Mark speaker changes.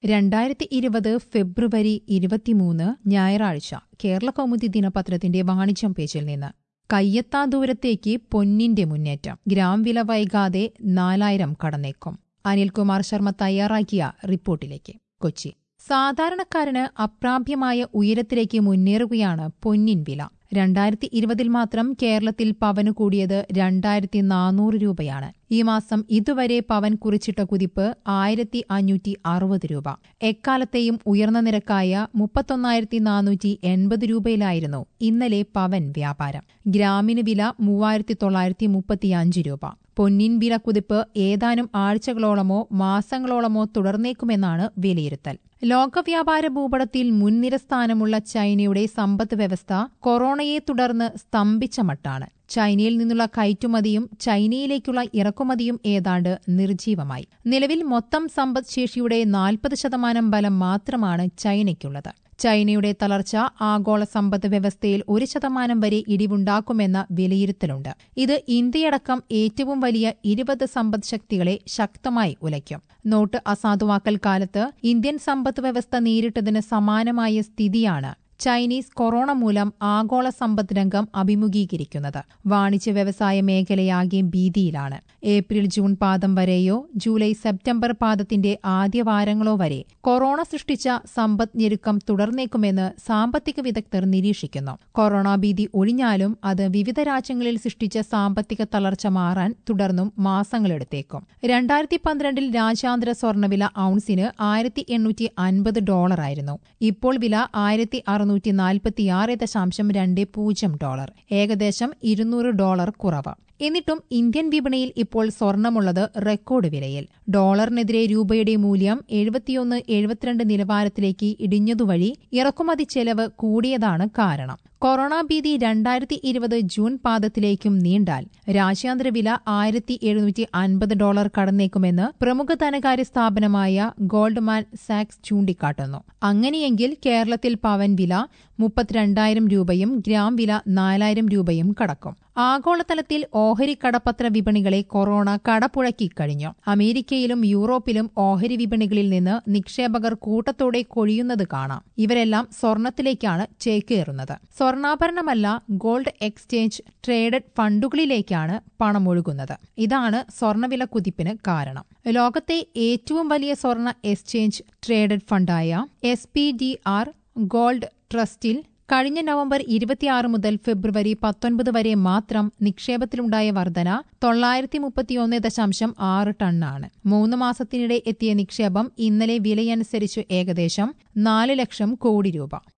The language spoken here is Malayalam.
Speaker 1: രണ്ടായിരത്തി ഇരുപത് ഫെബ്രുവരി ഇരുപത്തിമൂന്ന് ഞായറാഴ്ച കേരള കൗമുദി ദിനപത്രത്തിന്റെ വാണിജ്യം പേജിൽ നിന്ന് കയ്യെത്താ ദൂരത്തേക്ക് പൊന്നിന്റെ മുന്നേറ്റം ഗ്രാം വില വൈകാതെ നാലായിരം കടന്നേക്കും അനിൽകുമാർ ശർമ്മ തയ്യാറാക്കിയ റിപ്പോർട്ടിലേക്ക് കൊച്ചി സാധാരണക്കാരന് അപ്രാപ്യമായ ഉയരത്തിലേക്ക് മുന്നേറുകയാണ് പൊന്നിൻ വില രണ്ടായിരത്തി ഇരുപതിൽ മാത്രം കേരളത്തിൽ പവന് കൂടിയത് രണ്ടായിരത്തി നാനൂറ് രൂപയാണ് ഈ മാസം ഇതുവരെ പവൻ കുറിച്ചിട്ട കുതിപ്പ് ആയിരത്തി അഞ്ഞൂറ്റി അറുപത് രൂപ എക്കാലത്തെയും ഉയർന്ന നിരക്കായ മുപ്പത്തൊന്നായിരത്തി നാനൂറ്റി എൺപത് രൂപയിലായിരുന്നു ഇന്നലെ പവൻ വ്യാപാരം ഗ്രാമിന് വില മൂവായിരത്തി തൊള്ളായിരത്തി മുപ്പത്തിയഞ്ച് രൂപ പൊന്നിൻ വില കുതിപ്പ് ഏതാനും ആഴ്ചകളോളമോ മാസങ്ങളോളമോ തുടർന്നേക്കുമെന്നാണ് വിലയിരുത്തൽ ലോകവ്യാപാര ഭൂപടത്തിൽ മുൻനിര സ്ഥാനമുള്ള ചൈനയുടെ സമ്പദ് വ്യവസ്ഥ കൊറോണയെ തുടർന്ന് സ്തംഭിച്ച മട്ടാണ് ചൈനയിൽ നിന്നുള്ള കയറ്റുമതിയും ചൈനയിലേക്കുള്ള ഇറക്കുമതിയും ഏതാണ്ട് നിർജീവമായി നിലവിൽ മൊത്തം സമ്പദ് ശേഷിയുടെ നാൽപ്പത് ശതമാനം ബലം മാത്രമാണ് ചൈനയ്ക്കുള്ളത് ചൈനയുടെ തളർച്ച ആഗോള സമ്പദ് വ്യവസ്ഥയിൽ ഒരു ശതമാനം വരെ ഇടിവുണ്ടാക്കുമെന്ന വിലയിരുത്തലുണ്ട് ഇത് ഇന്ത്യയടക്കം ഏറ്റവും വലിയ ഇരുപത് സമ്പദ് ശക്തികളെ ശക്തമായി ഉലയ്ക്കും നോട്ട് അസാധുവാക്കൽ കാലത്ത് ഇന്ത്യൻ സമ്പദ് വ്യവസ്ഥ നേരിട്ടതിന് സമാനമായ സ്ഥിതിയാണ് ചൈനീസ് കൊറോണ മൂലം ആഗോള സമ്പദ് രംഗം അഭിമുഖീകരിക്കുന്നത് വാണിജ്യ വ്യവസായ മേഖലയാകെ ഭീതിയിലാണ് ഏപ്രിൽ ജൂൺ പാദം വരെയോ ജൂലൈ സെപ്റ്റംബർ പാദത്തിന്റെ ആദ്യ വാരങ്ങളോ വരെ കൊറോണ സൃഷ്ടിച്ച സമ്പദ് ഞെരുക്കം തുടർന്നേക്കുമെന്ന് സാമ്പത്തിക വിദഗ്ധർ നിരീക്ഷിക്കുന്നു കൊറോണ ഭീതി ഒഴിഞ്ഞാലും അത് വിവിധ രാജ്യങ്ങളിൽ സൃഷ്ടിച്ച സാമ്പത്തിക തളർച്ച മാറാൻ തുടർന്നും മാസങ്ങളെടുത്തേക്കും രണ്ടായിരത്തി പന്ത്രണ്ടിൽ രാജ്യാന്തര സ്വർണ്ണവില ഔൺസിന് ആയിരത്തി എണ്ണൂറ്റി അൻപത് ഡോളറായിരുന്നു ഇപ്പോൾ വില ആയിരത്തി അറുന്നൂറ്റി നാൽപ്പത്തിയാറ് ദശാംശം രണ്ട് പൂജ്യം ഡോളർ ഏകദേശം ഇരുന്നൂറ് ഡോളർ കുറവ് എന്നിട്ടും ഇന്ത്യൻ വിപണിയിൽ ഇപ്പോൾ സ്വർണമുള്ളത് റെക്കോർഡ് വിലയിൽ ഡോളറിനെതിരെ രൂപയുടെ മൂല്യം എഴുപത്തിയൊന്ന് എഴുപത്തിരണ്ട് നിലവാരത്തിലേക്ക് ഇടിഞ്ഞതുവഴി ഇറക്കുമതി ചെലവ് കൂടിയതാണ് കാരണം കൊറോണ ഭീതി രണ്ടായിരത്തി ഇരുപത് ജൂൺ പാദത്തിലേക്കും നീണ്ടാൽ രാജ്യാന്തര വില ആയിരത്തി എഴുന്നൂറ്റി അൻപത് ഡോളർ കടന്നേക്കുമെന്ന് പ്രമുഖ ധനകാര്യ സ്ഥാപനമായ ഗോൾഡ്മാൻ സാക്സ് ചൂണ്ടിക്കാട്ടുന്നു അങ്ങനെയെങ്കിൽ കേരളത്തിൽ പവൻ വില മുപ്പത്തിരണ്ടായിരം രൂപയും ഗ്രാം വില നാലായിരം രൂപയും കടക്കും ആഗോളതലത്തിൽ ഓഹരി കടപ്പത്ര വിപണികളെ കൊറോണ കടപുഴക്കി കഴിഞ്ഞു അമേരിക്കയിലും യൂറോപ്പിലും ഓഹരി വിപണികളിൽ നിന്ന് നിക്ഷേപകർ കൂട്ടത്തോടെ കൊഴിയുന്നത് കാണാം ഇവരെല്ലാം സ്വർണത്തിലേക്കാണ് ചേക്കേറുന്നത് സ്വർണ്ണാഭരണമല്ല ഗോൾഡ് എക്സ്ചേഞ്ച് ട്രേഡഡ് ഫണ്ടുകളിലേക്കാണ് പണമൊഴുകുന്നത് ഇതാണ് സ്വർണ്ണവില കുതിപ്പിന് കാരണം ലോകത്തെ ഏറ്റവും വലിയ സ്വർണ്ണ എക്സ്ചേഞ്ച് ട്രേഡഡ് ഫണ്ടായ S P D R gold ട്രസ്റ്റിൽ കഴിഞ്ഞ നവംബർ ഇരുപത്തിയാറ് മുതൽ ഫെബ്രുവരി പത്തൊൻപത് വരെ മാത്രം നിക്ഷേപത്തിലുണ്ടായ വർധന തൊള്ളായിരത്തി മുപ്പത്തിയൊന്ന് ദശാംശം ആറ് ടണ്ണാണ് മൂന്ന് മാസത്തിനിടെ എത്തിയ നിക്ഷേപം ഇന്നലെ വിലയനുസരിച്ച് ഏകദേശം നാല് ലക്ഷം കോടി രൂപ